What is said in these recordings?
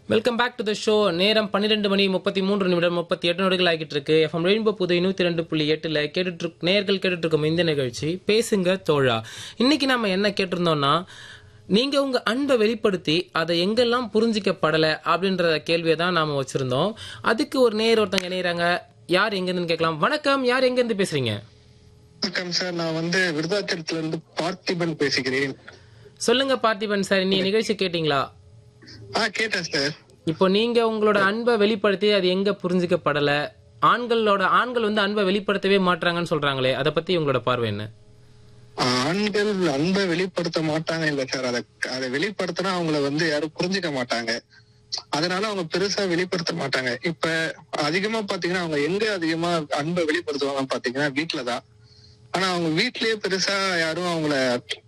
welcome back to the show நேரம் பன்னிரெண்டு மணி முப்பத்தி மூன்று நிமிடம் முப்பத்தி எட்டு நொடிகள் ஆகிட்டு இருக்கு எஃப்எம் ரெயின்போ புது நூத்தி ரெண்டு புள்ளி எட்டுல கேட்டுட்டு இருக்க- நேயர்கள் கேட்டுட்டு இருக்கும் இந்த நிகழ்ச்சி பேசுங்க தோழா இன்னைக்கு நம்ம என்ன கேட்டிருந்தோம்னா நீங்க உங்க அன்பை வெளிப்படுத்தி அதை எங்கெல்லாம் புரிஞ்சிக்கப்படல அப்படின்ற கேள்வியை தான் நாம வச்சிருந்தோம் அதுக்கு ஒரு நேயர் ஒருத்தங்க இணையறாங்க யார் எங்க இருந்து கேட்கலாம் வணக்கம் யார் எங்க இருந்து பேசுறீங்க வணக்கம் சார் நான் வந்து விருதாச்சலத்துல இருந்து பார்த்திபன் பேசுகிறேன் சொல்லுங்க பார்த்திபன் சார் நீ நிகழ்ச்சி கேட்டீங்களா ஆ கேட்டேன் சார் இப்போ நீங்க உங்களோட அன்பை வெளிப்படுத்தி அது எங்க புரிஞ்சுக்கப்படல ஆண்களோட ஆண்கள் வந்து அன்பை வெளிப்படுத்தவே மாட்றாங்கன்னு சொல்றாங்களே அதை பத்தி உங்களோட பார்வை என்ன ஆண்கள் அன்பை வெளிப்படுத்த மாட்டாங்க இல்ல சார் அதை அதை வெளிப்படுத்தினா அவங்கள வந்து யாரும் புரிஞ்சுக்க மாட்டாங்க அதனால அவங்க பெருசா வெளிப்படுத்த மாட்டாங்க இப்ப அதிகமா பாத்தீங்கன்னா அவங்க எங்க அதிகமா அன்பை வெளிப்படுத்துவாங்க பாத்தீங்கன்னா வீட்டுலதான் ஆனா அவங்க வீட்லயே பெருசா யாரும் அவங்கள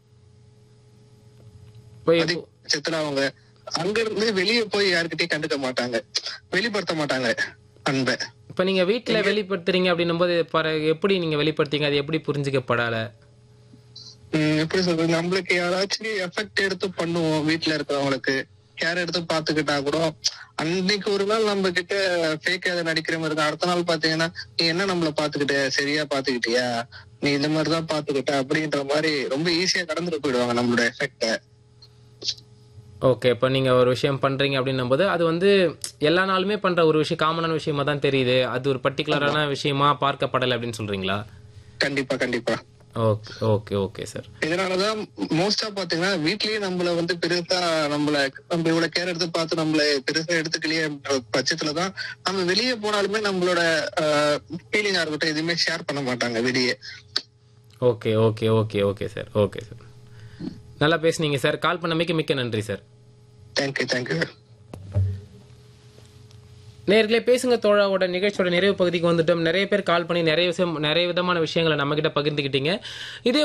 இப்போ அதிக பட்சத்துல அவங்க அங்க இருந்து வெளியே போய் யாருக்கிட்டயும் கண்டுக்க மாட்டாங்க வெளிப்படுத்த மாட்டாங்க அன்பை இப்ப நீங்க வீட்டுல வெளிப்படுத்துறீங்க அப்படின்னும் போது பர- எப்படி நீங்க வெளிப்படுத்தீங்க அது எப்படி புரிஞ்சுக்கப்படல உம் எப்படி சொல்றது நம்மளுக்கு யாராச்சும் எஃபெக்ட் எடுத்து பண்ணுவோம் வீட்டுல இருக்கிறவங்களுக்கு கேர் எடுத்து பாத்துக்கிட்டா கூட அன்னைக்கு ஒரு நாள் நம்ம கிட்ட ஃபேக் அதை நடிக்கிற மாதிரி இருக்கும் அடுத்த நாள் பாத்தீங்கன்னா நீ என்ன நம்மள பாத்துக்கிட்ட சரியா பாத்துக்கிட்டியா நீ இந்த மாதிரிதான் பாத்துக்கிட்ட அப்படின்ற மாதிரி ரொம்ப ஈஸியா கடந்துட்டு போயிடுவாங்க நம்மளோட எஃபெக்ட ஓகே இப்போ நீங்க ஒரு விஷயம் பண்றீங்க அப்படின்னும் போது அது வந்து எல்லா நாளுமே பண்ற ஒரு விஷயம் காமனான விஷயமா தான் தெரியுது அது ஒரு பர்டிகுலரான விஷயமா பார்க்கப்படலை அப்படின்னு சொல்றீங்களா கண்டிப்பா கண்டிப்பா ஓகே ஓகே ஓகே சார் இதனாலதான் மோஸ்டா பாத்தீங்கன்னா வீட்லயே நம்மள வந்து பெருசா நம்மள நம்ம இவ்வளவு கேர் எடுத்து பார்த்து நம்மள பெருசா எடுத்துக்கலையேன்ற பட்சத்துலதான் நம்ம வெளியே போனாலுமே நம்மளோட ஃபீலிங்கா இருக்கட்டும் எதுவுமே ஷேர் பண்ண மாட்டாங்க வெளியே okay okay okay okay sir okay sir நல்லா பேசுனீங்க சார் கால் பண்ணமைக்கு மிக்க நன்றி சார் தேங்க்யூ தேங்க்யூ நேர்களே பேசுங்க தோழாவோட நிகழ்ச்சியோட நிறைவு பகுதிக்கு வந்துட்டோம் நிறைய பேர் கால் பண்ணி நிறைய விஷயம் நிறைய விதமான விஷயங்களை நம்ம கிட்ட பகிர்ந்துக்கிட்டீங்க இதே